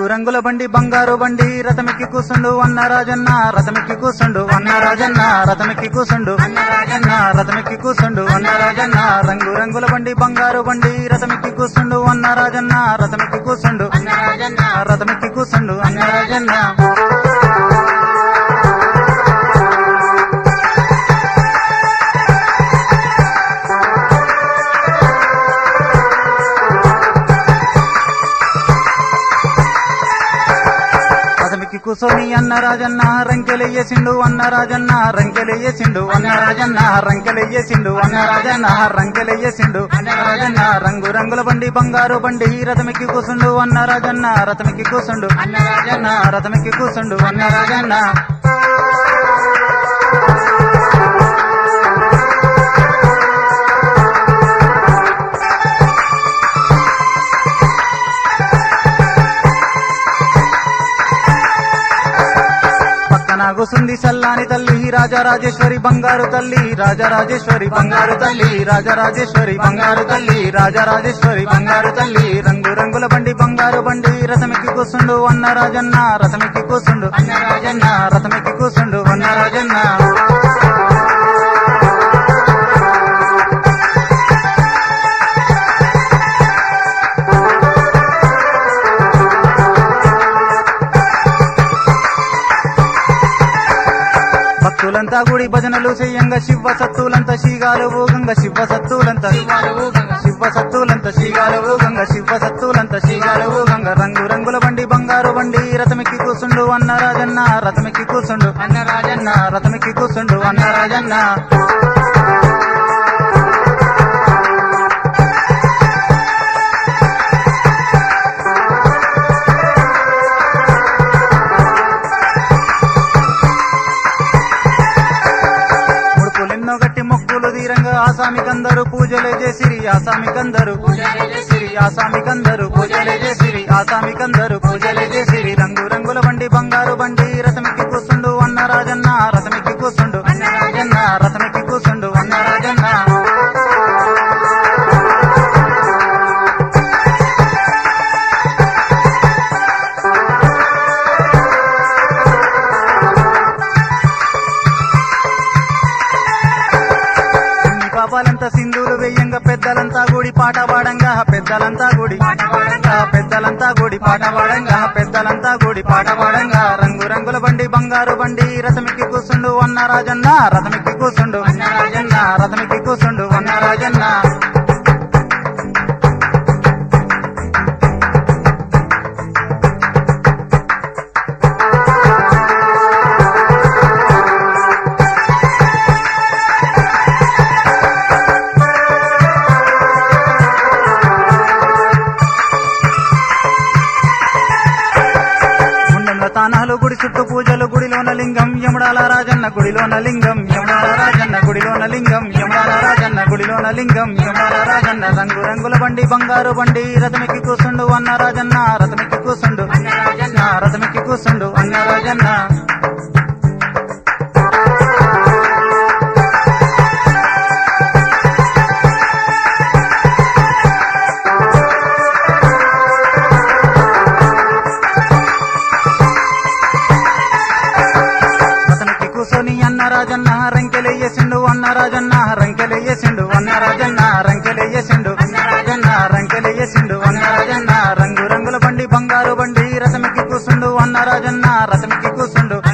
రంగుల బండి బంగారు బండి రథమికి కూసుండు అన్న రాజన్న రథమికి కూసుండు అన్న రాజన్న రథమికి కూసుండు అన్న రాజన్న రథమికి కూసుండు అన్న రాజన్న రంగు రంగుల బండి బంగారు బండి రథమికి కూసుండు అన్న రాజన్న రథమికి కూసుండు అన్న రాజన్న రథమికి కూసుండు అన్న రాజన్న రథమికి కూసోని అన్న రాజన్న రంకెలెయ్యేసిండు అన్న రాజన్న రంకెలెయ్యేసిండు అన్న రాజన్న రంకెలెయ్యేసిండు అన్న రాజన్న రంకెలెయ్యేసిండు అన్న రాజన్న రంగు రంగుల బండి బంగారు బండి రథమికి కూసుండు అన్న రాజన్న రథమికి కూసుండు అన్న రాజన్న రథమికి కూసుండు అన్న రాజన్న పక్కన కూసుంది సల్లాని తల్లి రాజరాజేశ్వరి బంగారు తల్లి రాజరాజేశ్వరి బంగారు తల్లి రాజరాజేశ్వరి బంగారు తల్లి రాజరాజేశ్వరి బంగారు తల్లి రంగు రంగుల బండి బంగారు బండి రథమికి కూసుండు అన్న రాజన్న రథమికి కూసుండు అన్న రాజన్న రథమికి కూసుండు అన్న రాజన్న భక్తులంతా గుడి భజనలు చెయ్యంగా శివ సత్తులంతా శీగాలు ఊగంగా శివ సత్తులంతా శివ సత్తులంతా శీగాలు ఊగంగా శివ సత్తులంతా శీగాలు ఊగంగా రంగు రంగుల బండి బంగారు బండి రథమికి కూసుండు అన్న రాజన్న రథమికి కూసుండు అన్న రాజన్న రథమికి కూసుండు అన్న రాజన్న ముడుపులెన్నో గట్టి మొక్కులు తీరంగా ఆసామికందరు పూజలే చేసిరి ఆసామికందరు పూజలే చేసిరి ఆసామికందరు పూజలే చేసిరి ఆసామికందరు పూజలే చేసిరి రంగు రంగుల బండి బంగారు బండి రథమికి కూసుండు అన్న రాజన్న రథమికి కూసుండు అన్న రాజన్న రథమికి కూసుండు అన్న రాజన్న చిన్ని పాపాలంతా సింధులు వెయ్యంగా పెద్దలంతా గుడి పాట పాడంగా పెద్దలంతా గుడి పాట పాడంగా పెద్దలంతా గుడి పాట పాడంగా పెద్దలంతా గుడి పాట పాడంగా రంగు రంగుల బండి బంగారు బండి రథమికి కూసుండు అన్న రాజన్న రథమికి కూసుండు అన్న రాజన్న రథమికి కూసుండు అన్న రాజన్న గుండెంలో తానాలు గుడి చుట్టూ పూజలు గుడిలోన లింగం యముడాల రాజన్న గుడిలోన లింగం యముడాల రాజన్న గుడిలోన లింగం యముడాల రాజన్న గుడిలోన లింగం యముడాల రాజన్న రంగు రంగుల బండి బంగారు బండి రథమికి కూసుండు అన్న రాజన్న రథమికి కూసుండు అన్న రాజన్న రథమికి కూసుండు అన్న రాజన్న రథమికి కూసోని అన్న రాజన్న రంకెలెయ్యేసిండు అన్న రాజన్న రంకెలెయ్యేసిండు అన్న రాజన్న రంకెలెయ్యేసిండు అన్న రాజన్న రంకెలెయ్యేసిండు అన్న రాజన్న రంగు రంగుల బండి బంగారు బండి రథమికి కూసుండు అన్న రాజన్న రథమికి కూసుండు